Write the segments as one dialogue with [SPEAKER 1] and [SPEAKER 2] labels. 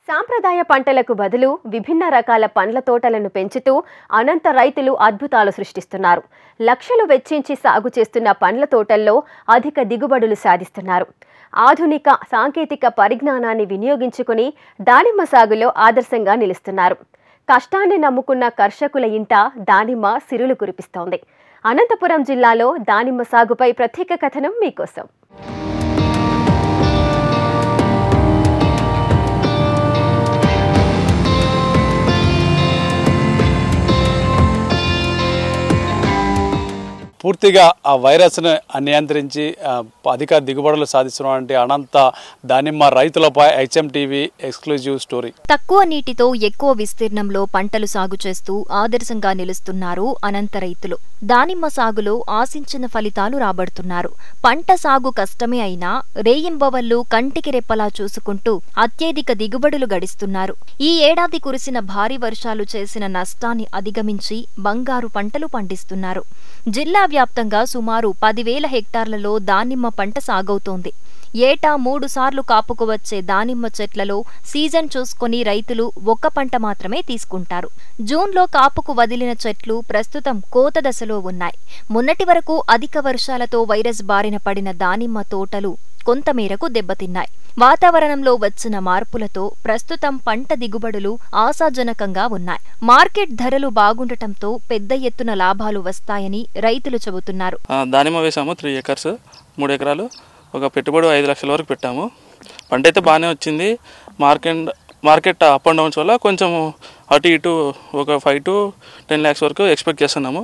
[SPEAKER 1] సాంప్రదాయ పంటలకు బదులు విభిన్న రకాల పండ్ల తోటలను పెంచుతూ అనంత రైతులు అద్భుతాలు సృష్టిస్తున్నారు లక్షలు వెచ్చించి సాగు చేస్తున్న పండ్ల తోటల్లో అధిక దిగుబడులు సాధిస్తున్నారు ఆధునిక సాంకేతిక పరిజ్ఞానాన్ని వినియోగించుకుని దానిమ్మ సాగులో ఆదర్శంగా నిలుస్తున్నారు కష్టాన్ని నమ్ముకున్న కర్షకుల ఇంట దానిమ్మ సిరులు కురిపిస్తోంది అనంతపురం జిల్లాలో దానిమ్మ సాగుపై ప్రత్యేక కథనం మీకోసం
[SPEAKER 2] పూర్తిగా ఆ వైరస్ను నియంత్రించి ఆ, అధిక దిగుబడులు సాధిస్తున్నటువంటి అనంత దానిమ్మ రైతులపై హెచ్ఎం టీవీ ఎక్స్క్లూజివ్ స్టోరీ
[SPEAKER 3] తక్కువ నీటితో ఎక్కువ విస్తీర్ణంలో పంటలు సాగు చేస్తూ ఆదర్శంగా నిలుస్తున్నారు అనంత రైతులు దానిమ్మ సాగులో ఆశించిన ఫలితాలు రాబడుతున్నారు పంట సాగు కష్టమే అయినా రేయింబవళ్లు కంటికి రెప్పలా చూసుకుంటూ అత్యధిక దిగుబడులు గడిస్తున్నారు ఈ ఏడాది కురిసిన భారీ వర్షాలు చేసిన నష్టాన్ని అధిగమించి బంగారు పంటలు పండిస్తున్నారు జిల్లా వ్యాప్తంగా సుమారు పదివేల హెక్టార్లలో దానిమ్మ పంట సాగవుతోంది ఏటా మూడు సార్లు కాపుకు వచ్చే దానిమ్మ చెట్లలో సీజన్ చూసుకొని రైతులు ఒక్క పంట మాత్రమే తీసుకుంటారు జూన్లో కాపుకు వదిలిన చెట్లు ప్రస్తుతం కోత దశలో ఉన్నాయి మొన్నటి వరకు అధిక వర్షాలతో వైరస్ బారిన పడిన దానిమ్మ తోటలు కొంతమేరకు దెబ్బతిన్నాయి వాతావరణంలో వచ్చిన మార్పులతో ప్రస్తుతం పంట దిగుబడులు ఆశాజనకంగా ఉన్నాయి మార్కెట్ ధరలు బాగుండటంతో పెద్ద ఎత్తున లాభాలు వస్తాయని రైతులు చెబుతున్నారు
[SPEAKER 4] ఆ, దానిమ్మ వేసాము త్రీ ఎకర్స్ మూడు ఎకరాలు ఒక పెట్టుబడి ఐదు లక్షల వరకు పెట్టాము పంట అయితే బాగానే వచ్చింది market market up and downs వల్ల కొంచెం అటు ఇటు ఒక ఫైవ్ టు టెన్ ల్యాక్స్ వరకు ఎక్స్పెక్ట్ చేస్తున్నాము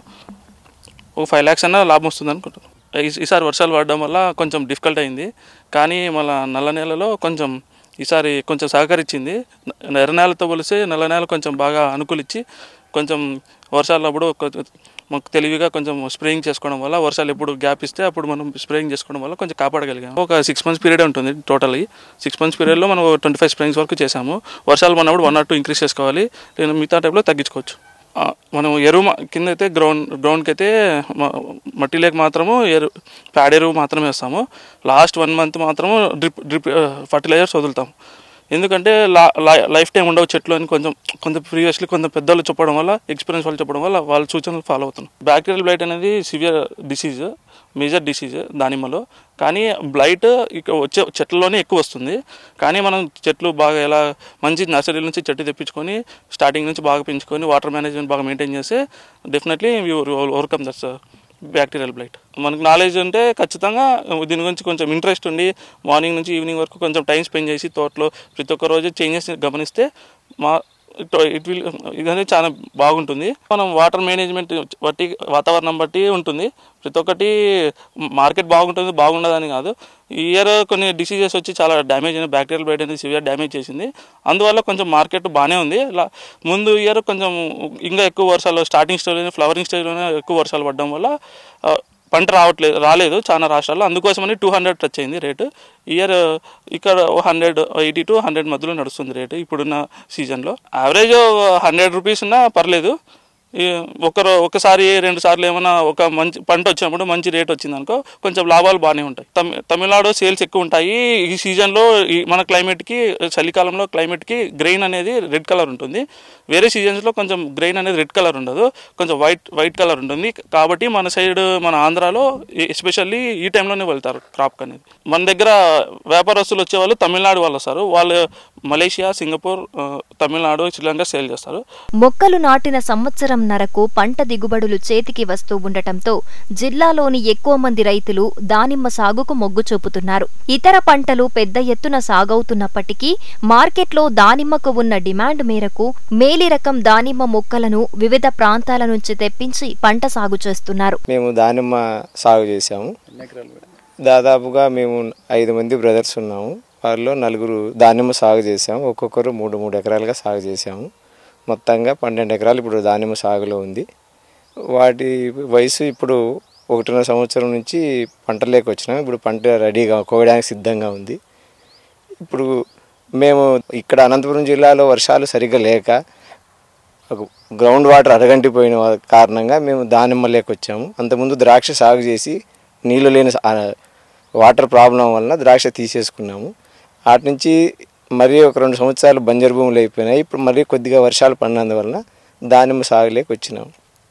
[SPEAKER 4] ఒక ఫైవ్ ల్యాక్స్ అన్న లాభం వస్తుంది అనుకుంటున్నాం ఈ- ఈసారి వర్షాలు పడడం వల్ల కొంచెం డిఫికల్ట్ అయింది కానీ మళ్ళీ నల్ల నేలలో కొంచెం ఈసారి కొంచెం సహకరించింది న- ఎర్ర నేలతో పోలిస్తే నల్ల నేల కొంచెం బాగా అనుకూలించి కొంచెం వర్షాలప్పుడు కొంచెం మాకు తెలివిగా కొంచెం స్ప్రేయింగ్ చేసుకోవడం వల్ల వర్షాలు ఎప్పుడు గ్యాప్ ఇస్తే అప్పుడు మనం స్ప్రేయింగ్ చేసుకోవడం వల్ల కొంచెం కాపాడగలిగాము ఒక సిక్స్ మంత్స్ పీరియడ్ ఉంటుంది టోటల్లీ సిక్స్ మంత్స్ పీరియడ్లో మనం ట్వంటీ ఫైవ్ స్ప్రేయింగ్స్ వరకు చేసాము వర్షాలు పడినప్పుడు వన్ ఆర్ టూ ఇంక్రీస్ చేసుకోవాలి నేను మిగతా టైంలో తగ్గించుకోవచ్చు ఆ, మనం ఎరువు మా- కింద అయితే గ్రౌండ్ గ్రౌండ్కి అయితే మ- మట్టి లేక మాత్రము ఎరు ప్యాడ్ ఎరువు మాత్రమే వేస్తాము లాస్ట్ వన్ మంత్ మాత్రము డ్రిప్ డ్రిప్ ఫర్టిలైజర్స్ వదులుతాం ఎందుకంటే లా లై- లైఫ్ టైం ఉండవు చెట్లు అని కొంచెం కొంచెం ప్రీవియస్లీ కొంచెం పెద్దలు చెప్పడం వల్ల ఎక్స్పీరియన్స్ వాళ్ళు చెప్పడం వల్ల వాళ్ళ సూచనలు ఫాలో అవుతున్నాం బ్యాక్టీరియల్ బ్లైట్ అనేది సివియర్ డిసీజ్ మేజర్ డిసీజ్ దానిమ్మలో కానీ బ్లైట్ ఇక వచ్చే చెట్లలోనే ఎక్కువ వస్తుంది కానీ మనం చెట్లు బాగా ఎలా మంచి నర్సరీ నుంచి చెట్టు తెప్పించుకొని స్టార్టింగ్ నుంచి బాగా పెంచుకొని వాటర్ మేనేజ్మెంట్ బాగా మెయింటైన్ చేస్తే definitely overcome that's bacterial blight మనకు నాలెడ్జ్ ఉంటే ఖచ్చితంగా దీని గురించి కొంచెం ఇంట్రెస్ట్ ఉండి మార్నింగ్ నుంచి ఈవినింగ్ వరకు కొంచెం టైం స్పెండ్ చేసి తోటలో ప్రతి ఒక్క రోజు చేంజెస్ గమనిస్తే మా ఇట్ విల్ ఇదనేది చాలా బాగుంటుంది మనం వాటర్ మేనేజ్మెంట్ బట్టి వాతావరణం బట్టి ఉంటుంది ప్రతి ఒక్కటి మార్కెట్ బాగుంటుంది బాగుండదని కాదు ఈ ఇయర్ కొన్ని డిసీజెస్ వచ్చి చాలా డ్యామేజ్ అయిన బ్యాక్టీరియల్ బ్లైట్ అనేది సివియర్ డ్యామేజ్ చేసింది అందువల్ల కొంచెం మార్కెట్ బాగానే ఉంది లా- ముందు ఇయర్ కొంచెం ఇంకా ఎక్కువ వర్షాలు స్టార్టింగ్ స్టేజ్లోనే ఫ్లవరింగ్ స్టేజ్లోనే ఎక్కువ వర్షాలు పడడం వల్ల ఆ, పంట రావట్లేదు రాలేదు చాలా రాష్ట్రాల్లో అందుకోసమని టూ హండ్రెడ్ టచ్ అయింది రేటు ఇయర్ ఇక్కడ హండ్రెడ్ ఎయిటీ టు హండ్రెడ్ మధ్యలో నడుస్తుంది రేటు ఇప్పుడున్న సీజన్లో యావరేజ్ హండ్రెడ్ రూపీస్ ఉన్నా పర్లేదు ఈ ఒకరు ఒకసారి రెండు సార్లు ఏమైనా ఒక మంచి పంట వచ్చినప్పుడు మంచి రేట్ వచ్చింది అనుకో కొంచెం లాభాలు బాగానే ఉంటాయి తమి తమిళనాడు సేల్స్ ఎక్కువ ఉంటాయి ఈ సీజన్లో ఈ మన క్లైమేట్కి చలికాలంలో క్లైమేట్కి గ్రెయిన్ అనేది రెడ్ కలర్ ఉంటుంది వేరే సీజన్స్లో కొంచెం గ్రెయిన్ అనేది రెడ్ కలర్ ఉండదు కొంచెం వైట్ వైట్ కలర్ ఉంటుంది కాబట్టి మన సైడ్ మన ఆంధ్రాలో ఎస్పెషల్లీ ఈ టైంలోనే వెళ్తారు క్రాప్ అనేది మన దగ్గర వ్యాపారస్తులు వచ్చే వాళ్ళు తమిళనాడు వాళ్ళు వస్తారు వాళ్ళు మలేషియా సింగపూర్ ఆ, తమిళనాడు శ్రీలంక సేల్ చేస్తారు
[SPEAKER 3] మొక్కలు నాటిన సంవత్సరం నరకు పంట దిగుబడులు చేతికి వస్తూ ఉండటంతో జిల్లాలోని ఎక్కువ మంది రైతులు దానిమ్మ సాగుకు మొగ్గు చూపుతున్నారు ఇతర పంటలు పెద్ద ఎత్తున సాగవుతున్నప్పటికీ మార్కెట్లో దానిమ్మకు ఉన్న డిమాండ్ మేరకు మేలి రకం దానిమ్మ మొక్కలను వివిధ ప్రాంతాల నుంచి తెప్పించి పంట సాగు చేస్తున్నారు
[SPEAKER 5] మేము దానిమ్మ సాగు చేసాము దాదాపుగా మేము ఐదు మంది బ్రదర్స్ ఉన్నాము వారిలో నలుగురు దానిమ్మ సాగు చేసాము ఒక్కొక్కరు మూడు మూడు ఎకరాలుగా సాగు చేసాము మొత్తంగా పన్నెండు ఎకరాలు ఇప్పుడు దానిమ్మ సాగులో ఉంది వాటి వయసు ఇప్పుడు ఒకటిన్నర సంవత్సరం నుంచి పంటలేకి వచ్చినాం ఇప్పుడు పంట రెడీగా కోయడానికి సిద్ధంగా ఉంది ఇప్పుడు మేము ఇక్కడ అనంతపురం జిల్లాలో వర్షాలు సరిగ్గా లేక ఒక గ్రౌండ్ వాటర్ అడగంటిపోయిన వా- కారణంగా మేము దానిమ్మ లేక వచ్చాము అంతకుముందు ద్రాక్ష సాగు చేసి నీళ్లు లేని స- ఆ వాటర్ ప్రాబ్లం వలన ద్రాక్ష తీసేసుకున్నాము వాటి నుంచి మరీ ఒక రెండు సంవత్సరాలు బంజరు భూములు అయిపోయినాయి ఇప్పుడు మరీ కొద్దిగా వర్షాలు పడినందువలన దానిమ్మ సాగులేకి వచ్చినాం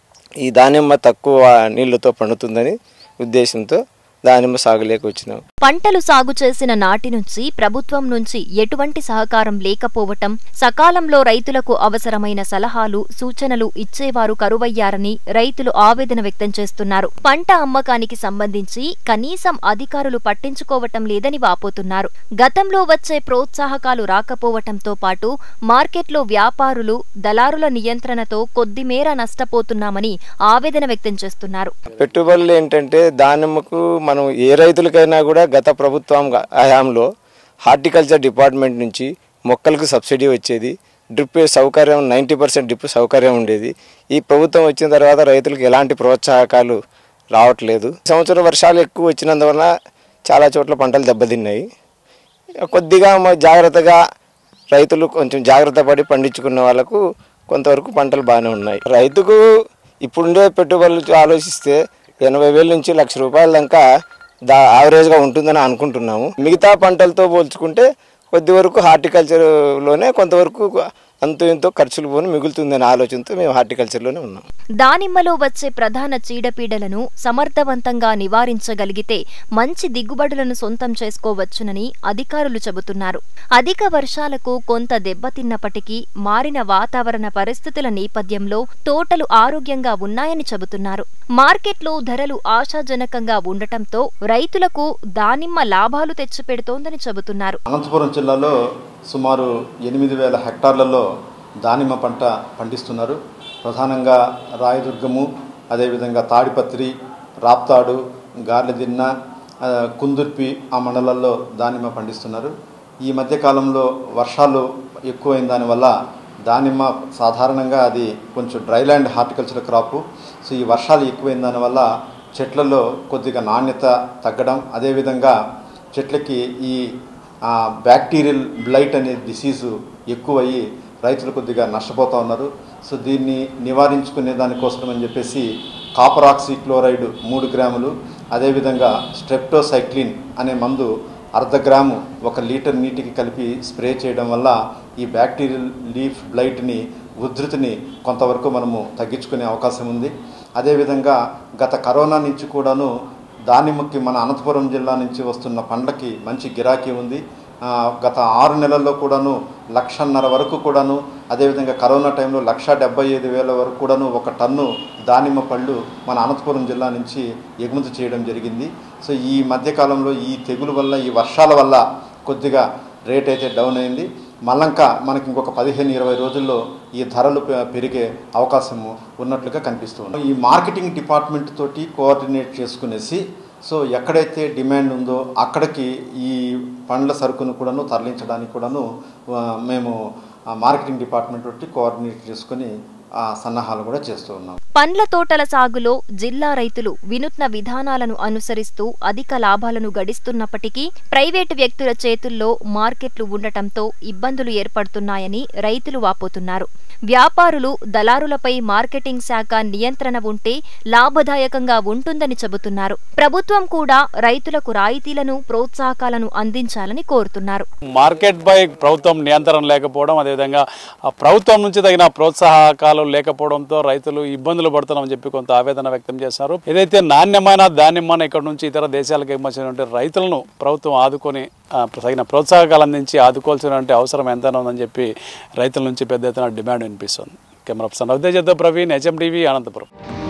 [SPEAKER 5] ఈ దానిమ్మ తక్కువ నీళ్ళతో పండుతుందని ఉద్దేశంతో దానిమ్మ సాగులేకి వచ్చినాం
[SPEAKER 3] పంటలు సాగు చేసిన నాటి నుంచి ప్రభుత్వం నుంచి ఎటువంటి సహకారం లేకపోవటం సకాలంలో రైతులకు అవసరమైన సలహాలు సూచనలు ఇచ్చేవారు కరువయ్యారని రైతులు ఆవేదన వ్యక్తం చేస్తున్నారు పంట అమ్మకానికి సంబంధించి కనీసం అధికారులు పట్టించుకోవటం లేదని వాపోతున్నారు గతంలో వచ్చే ప్రోత్సాహకాలు రాకపోవటంతో పాటు మార్కెట్లో వ్యాపారులు దళారుల నియంత్రణతో కొద్దిమేర నష్టపోతున్నామని ఆవేదన వ్యక్తం చేస్తున్నారు
[SPEAKER 5] పెట్టుబడులు ఏంటంటే దానిమ్మకు మనం ఏ రైతులకైనా కూడా గత ప్రభుత్వం హయాంలో హార్టికల్చర్ డిపార్ట్మెంట్ నుంచి మొక్కలకు సబ్సిడీ వచ్చేది డ్రిప్ సౌకర్యం నైంటీ పర్సెంట్ డ్రిప్ సౌకర్యం ఉండేది ఈ ప్రభుత్వం వచ్చిన తర్వాత రైతులకు ఎలాంటి ప్రోత్సాహకాలు రావట్లేదు ఈ సంవత్సరం వర్షాలు ఎక్కువ వచ్చినందువలన చాలా చోట్ల పంటలు దెబ్బతిన్నాయి కొద్దిగా మ- జాగ్రత్తగా రైతులు కొంచెం జాగ్రత్త పడి పండించుకున్న వాళ్ళకు కొంతవరకు పంటలు బాగానే ఉన్నాయి రైతుకు ఇప్పుడుండే పెట్టుబడులు ఆలోచిస్తే ఎనభై వేల నుంచి లక్ష రూపాయల దాకా దా యావరేజ్గా ఉంటుందని అనుకుంటున్నాము మిగతా పంటలతో పోల్చుకుంటే కొద్ది వరకు హార్టికల్చర్లోనే కొంతవరకు అంతో ఇంతో ఖర్చులు పోని మిగులుతుందనే ఆలోచనతో మేము హార్టికల్చర్లోనే ఉన్నాం
[SPEAKER 3] దానిమ్మలో వచ్చే ప్రధాన చీడపీడలను సమర్థవంతంగా నివారించగలిగితే మంచి దిగుబడులను సొంతం చేసుకోవచ్చునని అధికారులు చెబుతున్నారు అధిక వర్షాలకు కొంత దెబ్బతిన్నప్పటికీ మారిన వాతావరణ పరిస్థితుల నేపథ్యంలో తోటలు ఆరోగ్యంగా ఉన్నాయని చెబుతున్నారు మార్కెట్లో ధరలు ఆశాజనకంగా ఉండటంతో రైతులకు దానిమ్మ లాభాలు తెచ్చిపెడుతోందని చెబుతున్నారు
[SPEAKER 6] అనంతపురం జిల్లాలో సుమారు ఎనిమిది వేల హెక్టార్లలో దానిమ్మ పంట పండిస్తున్నారు ప్రధానంగా రాయదుర్గము అదేవిధంగా తాడిపత్రి రాప్తాడు గార్లదిన్న ఆ, కుందుర్పి ఆ మండలాల్లో దానిమ్మ పండిస్తున్నారు ఈ మధ్యకాలంలో వర్షాలు ఎక్కువైన దానివల్ల దానిమ్మ సాధారణంగా అది కొంచెం డ్రైల్యాండ్ హార్టికల్చర్ క్రాపు సో ఈ వర్షాలు ఎక్కువైన దానివల్ల చెట్లలో కొద్దిగా నాణ్యత తగ్గడం అదేవిధంగా చెట్లకి ఈ ఆ, బ్యాక్టీరియల్ బ్లైట్ అనే డిసీజు ఎక్కువయ్యి రైతులు కొద్దిగా నష్టపోతూ ఉన్నారు సో దీన్ని నివారించుకునే దానికోసం అని చెప్పేసి కాపరాక్సీ క్లోరైడ్ మూడు గ్రాములు అదేవిధంగా స్ట్రెప్టోసైక్లిన్ అనే మందు అర్ధ గ్రాము ఒక లీటర్ నీటికి కలిపి స్ప్రే చేయడం వల్ల ఈ బ్యాక్టీరియల్ లీఫ్ బ్లైట్ని ఉధృతిని కొంతవరకు మనము తగ్గించుకునే అవకాశం ఉంది అదేవిధంగా గత కరోనా నుంచి కూడాను దానిమ్మకి మన అనంతపురం జిల్లా నుంచి వస్తున్న పండ్లకి మంచి గిరాకీ ఉంది ఆ, గత ఆరు నెలల్లో కూడాను లక్షన్నర వరకు కూడాను అదేవిధంగా కరోనా టైంలో లక్ష డెబ్బై ఐదు వేల వరకు కూడాను ఒక టన్ను దానిమ్మ పళ్ళు మన అనంతపురం జిల్లా నుంచి ఎగుమతి చేయడం జరిగింది సో ఈ మధ్యకాలంలో ఈ తెగులు వల్ల ఈ వర్షాల వల్ల కొద్దిగా రేట్ అయితే డౌన్ అయింది మళ్ళంక మనకి ఇంకొక పదిహేను ఇరవై రోజుల్లో ఈ ధరలు పె- పెరిగే అవకాశము ఉన్నట్లుగా కనిపిస్తుంది ఈ మార్కెటింగ్ డిపార్ట్మెంట్ తోటి కోఆర్డినేట్ చేసుకునేసి సో ఎక్కడైతే డిమాండ్ ఉందో అక్కడికి ఈ పండ్ల సరుకును కూడాను తరలించడానికి కూడాను ఆ, మేము ఆ మార్కెటింగ్ డిపార్ట్మెంట్ తోటి కోఆర్డినేట్ చేసుకుని ఆ సన్నాహాలు కూడా చేస్తూ ఉన్నాం
[SPEAKER 3] పండ్ల తోటల సాగులో జిల్లా రైతులు వినూత్న విధానాలను అనుసరిస్తూ అధిక లాభాలను గడిస్తున్నప్పటికీ ప్రైవేటు వ్యక్తుల చేతుల్లో మార్కెట్లు ఉండటంతో ఇబ్బందులు ఏర్పడుతున్నాయని రైతులు వాపోతున్నారు వ్యాపారులు దళారులపై మార్కెటింగ్ శాఖ నియంత్రణ ఉంటే లాభదాయకంగా ఉంటుందని చెబుతున్నారు ప్రభుత్వం కూడా రైతులకు రాయితీలను ప్రోత్సాహకాలను అందించాలని కోరుతున్నారు
[SPEAKER 2] మార్కెట్ పై ప్రభుత్వం నియంత్రణ లేకపోవడం అదేవిధంగా ఆ ప్రభుత్వం నుంచి తగిన ప్రోత్సాహకాలు లేకపోవడంతో రైతులు ఇబ్బందులు పడుతున్నామని చెప్పి కొంత ఆవేదన వ్యక్తం చేశారు ఏదైతే నాణ్యమైన ధాన్యమైన ఇక్కడ నుంచి ఇతర దేశాలకు ఎగుమతించినటువంటి రైతులను ప్రభుత్వం ఆదుకొని ఆ, తగిన ప్రోత్సాహకాలు అందించి ఆదుకోవాల్సినటువంటి అవసరం ఎంతైనా ఉందని చెప్పి రైతుల నుంచి పెద్ద ఎత్తున డిమాండ్ వినిపిస్తుంది కెమెరా పర్సన్ రవితేజతో ప్రవీణ్ హెచ్ఎం టీవీ అనంతపురం